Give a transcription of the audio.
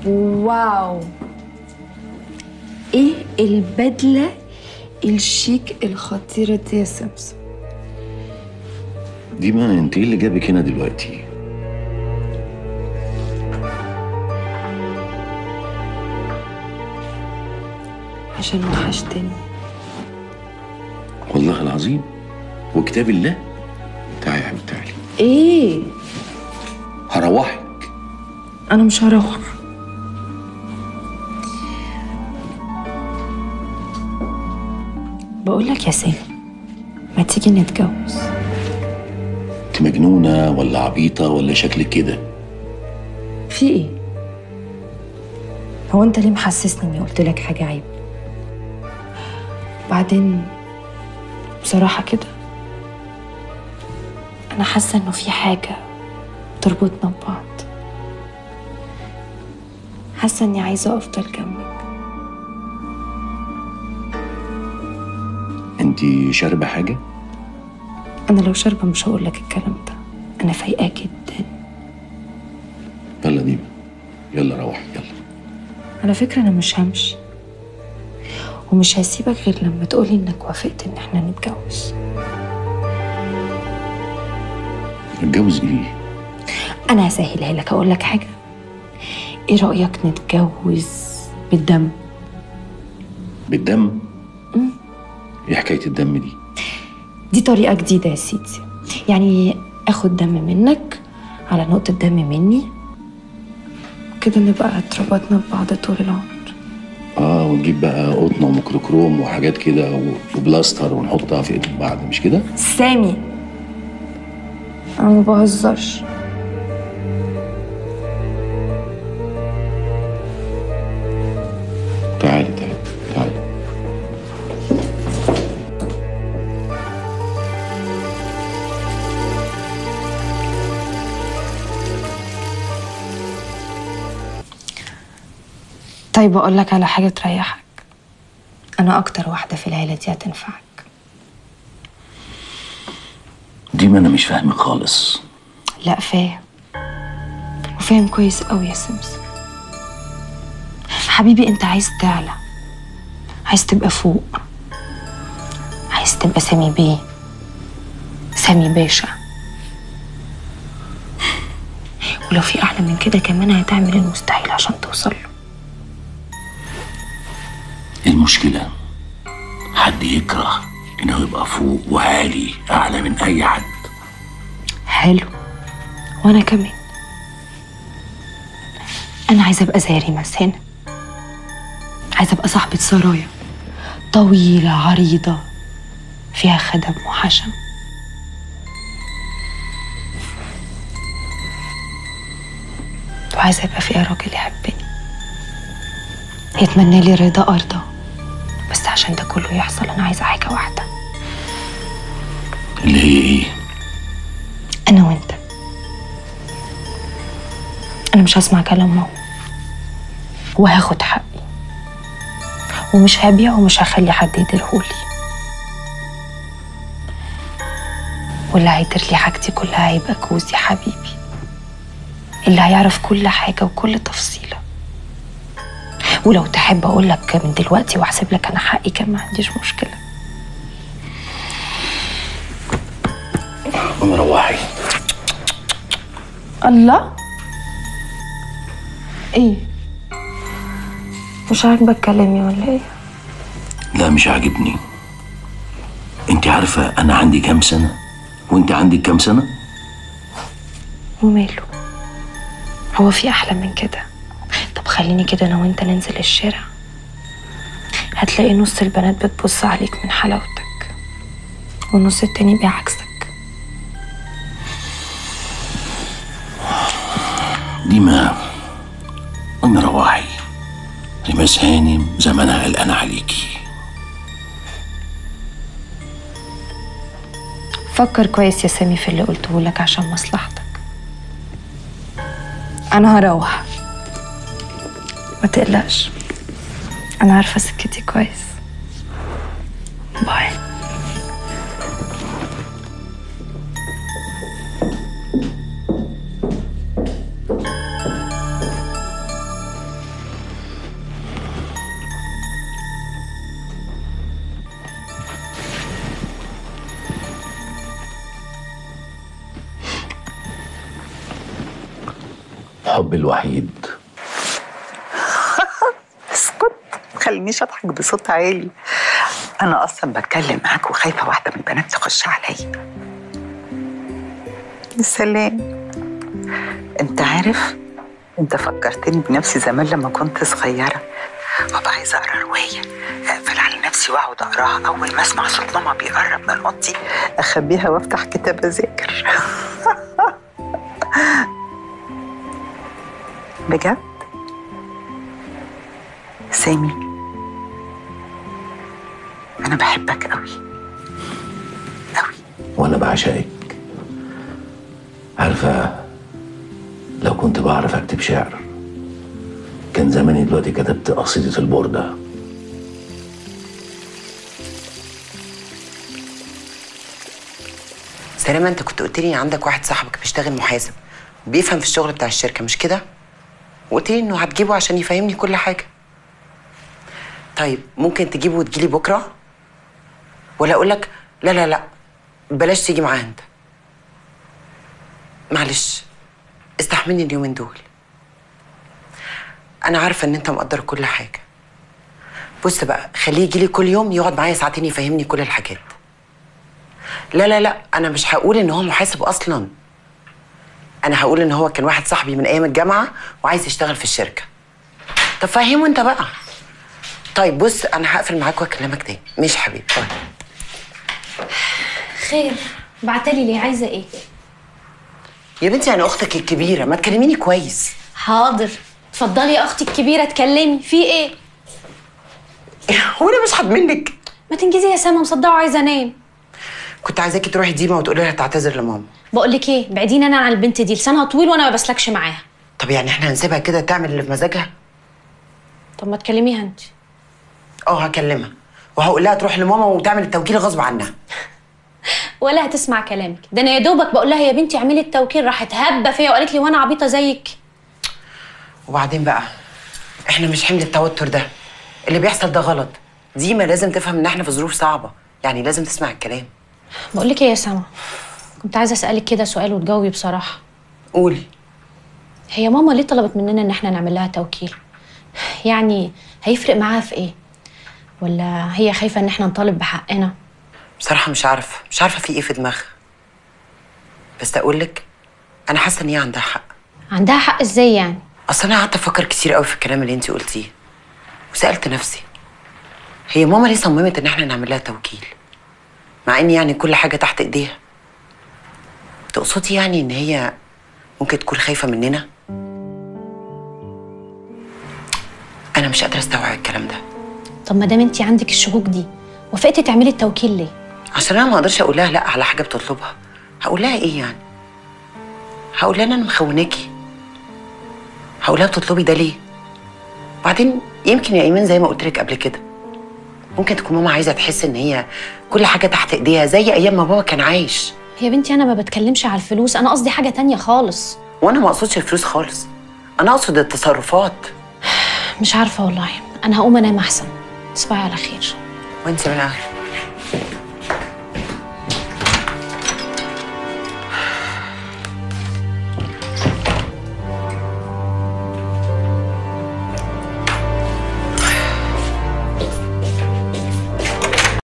واو ايه البدله الشيك الخطيره دي يا سمسم ديما انت ايه اللي جابك هنا دلوقتي عشان وحشتني والله العظيم وكتاب الله تعالي يا حبيبتي تعالي ايه هروحك انا مش هروح بقول لك يا سامي ما تيجي نتجوز انت مجنونه ولا عبيطه ولا شكلك كده في ايه هو انت ليه محسسني اني قلت لك حاجه عيب بعدين بصراحه كده انا حاسه انه في حاجه تربطنا ببعض حاسه اني عايزه افضل جنبك انت شاربه حاجه انا لو شاربه مش هقول لك الكلام ده انا فايقه جدا يلا ديما يلا روحي يلا على فكره انا مش همشي ومش هسيبك غير لما تقولي انك وافقت ان احنا نتجوز نتجوز ايه انا هسهلها لك اقول لك حاجه ايه رايك نتجوز بالدم بالدم ايه حكايه الدم دي دي طريقه جديده يا سيدي يعني اخد دم منك على نقطه دم مني كده نبقى اتربطنا ببعض طول العمر اه ونجيب بقى قطنه وميكروكروم وحاجات كده و- وبلاستر ونحطها في ايد بعض مش كده سامي انا ما بهزرش تعالي تعالي تعالي طيب اقول لك على حاجه تريحك انا اكتر واحده في العيله دي هتنفعك ديما انا مش فاهمك خالص لا فاهم وفاهم كويس قوي يا سمسم حبيبي انت عايز تعلى عايز تبقى فوق عايز تبقى سامي بيه سامي باشا ولو في اعلى من كده كمان هتعمل المستحيل عشان توصل له المشكله حد يكره انه يبقى فوق وعالي اعلى من اي حد حلو وانا كمان انا عايزه ابقى زي ريماس هنا عايزه ابقى صاحبه سرايا طويله عريضه فيها خدم وحشم وعايزه يبقى فيها راجل يحبني يتمنى لي رضا ارضى بس عشان ده كله يحصل انا عايزه حاجه واحده اللي هي ايه انا وانت انا مش هسمع كلام ماما وهاخد حقي ومش هبيع ومش هخلي حد يديرهولي واللي هيدير لي حاجتي كلها هيبقى جوزي حبيبي اللي هيعرف كل حاجة وكل تفصيلة ولو تحب أقول لك من دلوقتي وأحسب لك أنا حقي كان ما عنديش مشكلة قومي روحي الله ايه مش عاجبك كلامي ولا ايه لا مش عاجبني انت عارفه انا عندي كام سنه وانت عندك كام سنه وماله هو في احلى من كده طب خليني كده انا وانت ننزل الشارع هتلاقي نص البنات بتبص عليك من حلاوتك والنص التاني بعكسك ديما قومي روحي ريماس هانم زمانها قلقانه عليكي فكر كويس يا سامي في اللي قلته لك عشان مصلحتك انا هروح ما تقلقش انا عارفه سكتي كويس باي الحب الوحيد اسكت خلينيش اضحك بصوت عالي انا اصلا بتكلم معاك وخايفه واحده من البنات تخش عليا يا سلام انت عارف انت فكرتني بنفسي زمان لما كنت صغيره وابقى عايزه اقرا روايه اقفل على نفسي واقعد اقراها اول ما اسمع صوت ماما بيقرب من اوضتي اخبيها وافتح كتاب اذاكر بجد سامي انا بحبك قوي قوي وانا بعشقك عارفه لو كنت بعرف اكتب شعر كان زماني دلوقتي كتبت قصيده البرده سلامة انت كنت قلت لي عندك واحد صاحبك بيشتغل محاسب بيفهم في الشغل بتاع الشركة مش كده؟ وقلت لي انه هتجيبه عشان يفهمني كل حاجة طيب ممكن تجيبه وتجيلي بكرة؟ ولا اقول لك لا لا لا بلاش تيجي معاه انت معلش استحملني اليومين دول انا عارفة ان انت مقدر كل حاجة بص بقى خليه يجيلي كل يوم يقعد معايا ساعتين يفهمني كل الحاجات لا لا لا انا مش هقول ان هو محاسب اصلا انا هقول ان هو كان واحد صاحبي من ايام الجامعه وعايز يشتغل في الشركه طب فهمه انت بقى طيب بص انا هقفل معاك واكلمك تاني ماشي حبيبي باي خير بعتلي ليه عايزه ايه يا بنتي انا اختك الكبيره ما تكلميني كويس حاضر اتفضلي يا اختي الكبيره اتكلمي في ايه هو انا مش حد منك ما تنجزي يا سما مصدعه وعايزه انام كنت عايزاكي تروحي ديما وتقولي لها تعتذر لماما بقول لك ايه بعديني انا عن البنت دي لسانها طويل وانا ما بسلكش معاها طب يعني احنا هنسيبها كده تعمل اللي في مزاجها طب ما تكلميها انت اه هكلمها وهقول لها تروح لماما وتعمل التوكيل غصب عنها ولا هتسمع كلامك ده انا يا دوبك بقول لها يا بنتي اعملي التوكيل راحت هبه فيا وقالت لي وانا عبيطه زيك وبعدين بقى احنا مش حمل التوتر ده اللي بيحصل ده غلط ديما لازم تفهم ان احنا في ظروف صعبه يعني لازم تسمع الكلام بقول لك ايه يا سما كنت عايزه اسالك كده سؤال وتجاوبي بصراحه قولي هي ماما ليه طلبت مننا ان احنا نعمل لها توكيل يعني هيفرق معاها في ايه ولا هي خايفه ان احنا نطالب بحقنا بصراحه مش عارفه مش عارفه في ايه في دماغها بس اقول لك انا حاسه ان هي عندها حق عندها حق ازاي يعني اصل انا قعدت افكر كتير قوي في الكلام اللي انت قلتيه وسالت نفسي هي ماما ليه صممت ان احنا نعمل لها توكيل مع ان يعني كل حاجه تحت ايديها تقصدي يعني ان هي ممكن تكون خايفه مننا انا مش قادره استوعب الكلام ده طب ما دام انت عندك الشكوك دي وافقتي تعملي التوكيل ليه عشان انا ما اقدرش اقول لها لا على حاجه بتطلبها هقول لها ايه يعني هقول لها إن انا مخوناكي هقول لها بتطلبي ده ليه بعدين يمكن يا ايمان زي ما قلت لك قبل كده ممكن تكون ماما عايزه تحس ان هي كل حاجه تحت ايديها زي ايام ما بابا كان عايش يا بنتي انا ما بتكلمش على الفلوس انا قصدي حاجه تانية خالص وانا ما اقصدش الفلوس خالص انا اقصد التصرفات مش عارفه والله انا هقوم انام احسن تصبحي على خير وانت من اهل